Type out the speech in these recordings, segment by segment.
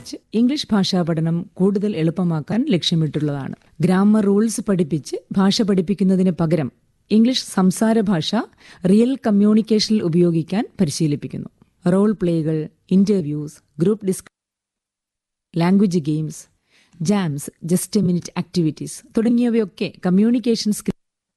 ഉപയോഗിച്ച് ഇംഗ്ലീഷ് ഭാഷാ പഠനം കൂടുതൽ എളുപ്പമാക്കാൻ ലക്ഷ്യമിട്ടുള്ളതാണ് ഗ്രാമർ റൂൾസ് പഠിപ്പിച്ച് ഭാഷ പഠിപ്പിക്കുന്നതിന് പകരം ഇംഗ്ലീഷ് സംസാര ഭാഷ റിയൽ കമ്മ്യൂണിക്കേഷനിൽ ഉപയോഗിക്കാൻ പരിശീലിപ്പിക്കുന്നു റോൾ പ്ലേകൾ ഇന്റർവ്യൂസ് ഗ്രൂപ്പ് ഡിസ്ക language games JAMs just minute activities തുടങ്ങിയവയൊക്കെ കമ്മ്യൂണിക്കേഷൻ സ്കിൽ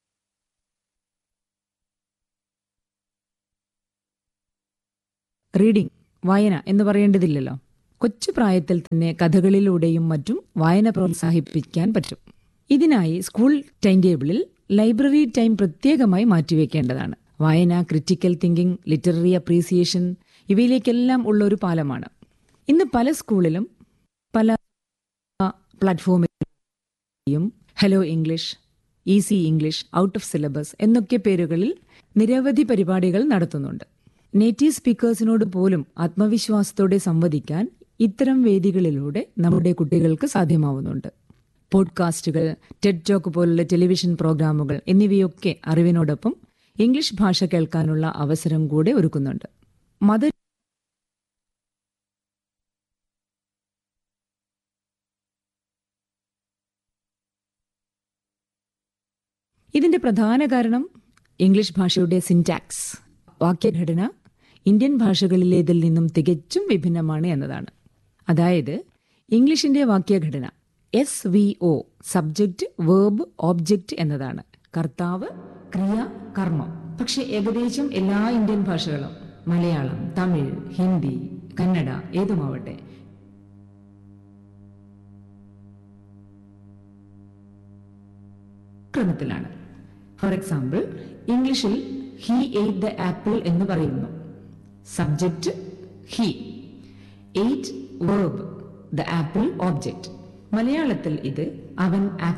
റീഡിംഗ് വായന എന്ന് പറയേണ്ടതില്ലല്ലോ കൊച്ചു പ്രായത്തിൽ തന്നെ കഥകളിലൂടെയും മറ്റും വായന പ്രോത്സാഹിപ്പിക്കാൻ പറ്റും ഇതിനായി സ്കൂൾ ടൈം ടേബിളിൽ ലൈബ്രറി ടൈം പ്രത്യേകമായി മാറ്റിവെക്കേണ്ടതാണ് വായന ക്രിറ്റിക്കൽ തിങ്കിംഗ് ലിറ്റററി അപ്രീസിയേഷൻ ഇവയിലേക്കെല്ലാം ഉള്ള ഒരു പാലമാണ് ഇന്ന് പല സ്കൂളിലും പല പ്ലാറ്റ്ഫോമിലും hello English easy English out of syllabus എന്നൊക്കെ പേരുകളിൽ നിരവധി പരിപാടികൾ നടത്തുന്നുണ്ട് നേറ്റീവ് സ്പീക്കേഴ്സിനോട് പോലും ആത്മവിശ്വാസത്തോടെ സംവദിക്കാൻ ഇത്തരം വേദികളിലൂടെ നമ്മുടെ കുട്ടികൾക്ക് സാധ്യമാവുന്നുണ്ട് പോഡ്കാസ്റ്റുകൾ ടെഡ് ടോക്ക് പോലുള്ള ടെലിവിഷൻ പ്രോഗ്രാമുകൾ എന്നിവയൊക്കെ അറിവിനോടൊപ്പം ഇംഗ്ലീഷ് ഭാഷ കേൾക്കാനുള്ള അവസരം കൂടെ ഒരുക്കുന്നുണ്ട് മദർ ഇതിന്റെ പ്രധാന കാരണം ഇംഗ്ലീഷ് ഭാഷയുടെ സിൻറ്റാക്സ് വാക്യഘടന ഇന്ത്യൻ ഭാഷകളിലേതിൽ നിന്നും തികച്ചും വിഭിന്നമാണ് എന്നതാണ് അതായത് ഇംഗ്ലീഷിന്റെ വാക്യഘടന S V O subject verb object എന്നതാണ് കർത്താവ് ക്രിയ കർമ്മം പക്ഷെ ഏകദേശം എല്ലാ ഇന്ത്യൻ ഭാഷകളും മലയാളം തമിഴ് ഹിന്ദി കന്നഡ ഏതുമാവട്ടെ ക്രമത്തിലാണ് ഫോർ എക്സാമ്പിൾ ഇംഗ്ലീഷിൽ ഹി എയ്റ്റ് ദ ആപ്പിൾ എന്ന് പറയുന്നു subject he ate verb the apple object മലയാളത്തിൽ ഇത് അവൻ